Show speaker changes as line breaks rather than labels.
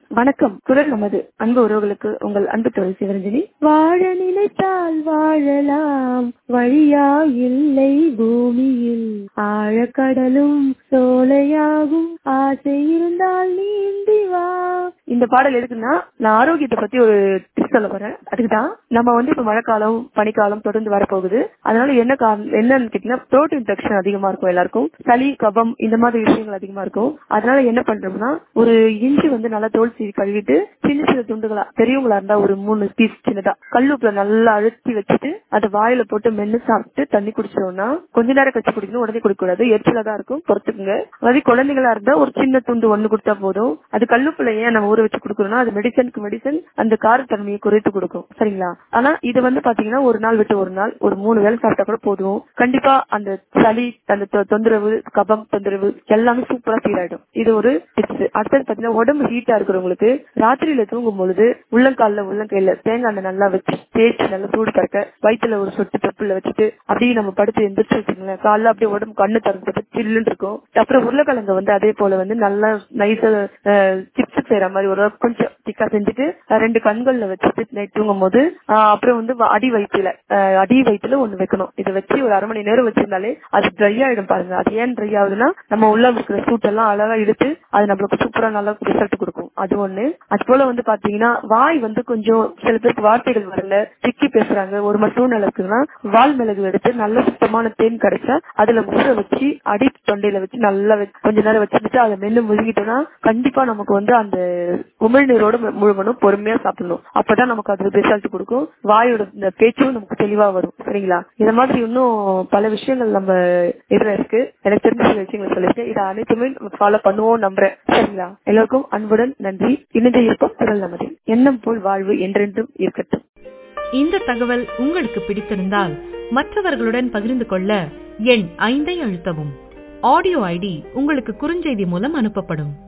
வணக்கம் குரல் நமது அன்பு உறவுகளுக்கு உங்கள் அன்பு தொழில் சிவரஞ்சனி வாழ நினைத்தால் வாழலாம் வழியா இல்லை பூமியில் ஆழக்கடலும் சோலையாகும் ஆசை இருந்தால் நீந்தி வா இந்த பாடல் எதுக்குன்னா நான் ஆரோக்கியத்தை பத்தி ஒரு tips சொல்ல போறேன் அதுக்கு தான் நம்ம வந்து இப்ப மழைக்காலம் பனிக்காலம் தொடர்ந்து வரப்போகுது அதனால என்ன காரணம் என்னன்னு கேட்டீங்கன்னா ப்ரோட்டீன் இன்ஃபெக்ஷன் அதிகமா இருக்கும் எல்லாருக்கும் சளி கபம் இந்த மாதிரி விஷயங்கள் அதிகமா இருக்கும் அதனால என்ன பண்றோம்னா ஒரு இஞ்சி வந்து நல்லா தோல் சீவி கழுவிட்டு சின்ன சின்ன துண்டுகளா பெரியவங்களா இருந்தா ஒரு மூணு பீஸ் சின்னதா கல்லுப்புல நல்லா அழுத்தி வச்சுட்டு அதை வாயில போட்டு மென்னு சாப்பிட்டு தண்ணி குடிச்சோம்னா கொஞ்ச நேரம் கழிச்சு குடிக்கணும் உடனே குடிக்க கூடாது எரிச்சலா தான் இருக்கும் பொறுத்துக்குங்க அதே குழந்தைகளா இருந்தா ஒரு சின்ன துண்டு ஒண்ணு கொடுத்தா போதும் அது கல்லுப்புல ஏன் நம்ம ஊற வச்சு கொடுக்கணும்னா அது மெடிசனுக்கு மெடிசன் அந்த காரத்தன்மையை குறைத்து கொடுக்கும் சரிங்களா ஆனா இது வந்து பாத்தீங்கன்னா ஒரு நாள் விட்டு ஒரு நாள் ஒரு மூணு வேளை சாப்பிட்டா கூட போதும் கண்டிப்பா அந்த சளி அந்த தொ- தொந்தரவு கபம் தொந்தரவு எல்லாமே சூப்பரா சீராயிடும் இது ஒரு டிப்ஸ் அடுத்தது பாத்தீங்கன்னா உடம்பு ஹீட்டா இருக்கிறவங்களுக்கு ராத்திரியில தூங்கும் பொழுது உள்ளங்கால்ல உள்ளங்கையில தேங்காய் எண்ணெய் நல்லா வச்சு தேய்ச்சி நல்லா சூடு பறக்க வயிற்றுல ஒரு சொட்டு தொப்புல வச்சுட்டு அப்படியே நம்ம படுத்து எந்திரிச்சு வச்சுங்களேன் காலைல அப்படியே உடம்பு கண்ணு திறந்து சில்லுன்னு இருக்கும் அப்புறம் உருளைக்கிழங்கு வந்து அதே போல வந்து நல்லா நைஸா சிப்ஸ் செய்யற மாதிரி ஒரு கொஞ்சம் திக்கா செஞ்சுட்டு அஹ் ரெண்டு கண்கள்ல வச்சுட்டு நைட் தூங்கும் போது ஆஹ் அப்புறம் வந்து வ- அடி வயிற்றுல அஹ் அடி வயிற்றுல ஒண்ணு வைக்கணும் இதை வச்சு ஒரு அரை மணி நேரம் வச்சிருந்தாலே அது ட்ரை ஆயிடும் பாருங்க அது ஏன் ட்ரை ஆகுதுன்னா நம்ம உள்ள இருக்கிற சூட்டெல்லாம் அழகா எடுத்து அது நம்மளுக்கு சூப்பரா நல்லா ரிசல்ட் கொடுக்கும் அது ஒண்ணு அது போல வந்து பாத்தீங்கன்னா வாய் வந்து கொஞ்சம் சில பேருக்கு வார்த்தைகள் வரல திக்கி பேசுறாங்க ஒரு மாதிரி சூழ்நிலை இருக்குன்னா வால் மிளகு எடுத்து நல்ல சுத்தமான தேன் கிடைச்சா அதுல ஊற வச்சு அடி தொண்டையில வச்சு நல்லா வச்சு கொஞ்ச நேரம் வச்சுட்டு அதை மென்னு முழுகிட்டோம்னா கண்டிப்பா நமக்கு வந்து அந்த உமிழ்நீரோட மு- முழுங்கணும் பொறுமையா சாப்பிடணும் அப்பதான் நமக்கு அது ரிசல்ட் கொடுக்கும் வாயோட இந்த பேச்சும் நமக்கு தெளிவா வரும் சரிங்களா இந்த மாதிரி இன்னும் பல விஷயங்கள் நம்ம இதுல இருக்கு எனக்கு தெரிஞ்ச சில விஷயங்கள் சொல்லியிருக்கேன் இதை அனைத்துமே ஃபாலோ பண்ணுவோம் நம்புறேன் சரிங்களா எல்லாருக்கும் அன்புடன் நன்றி இணைந்த இருப்போம் குரல் நமது எண்ணம் போல் வாழ்வு என்றென்றும் இருக்கட்டும்
இந்த தகவல் உங்களுக்கு பிடித்திருந்தால் மற்றவர்களுடன் பகிர்ந்து கொள்ள எண் ஐந்தை அழுத்தவும் ஆடியோ ஐடி உங்களுக்கு குறுஞ்செய்தி மூலம் அனுப்பப்படும்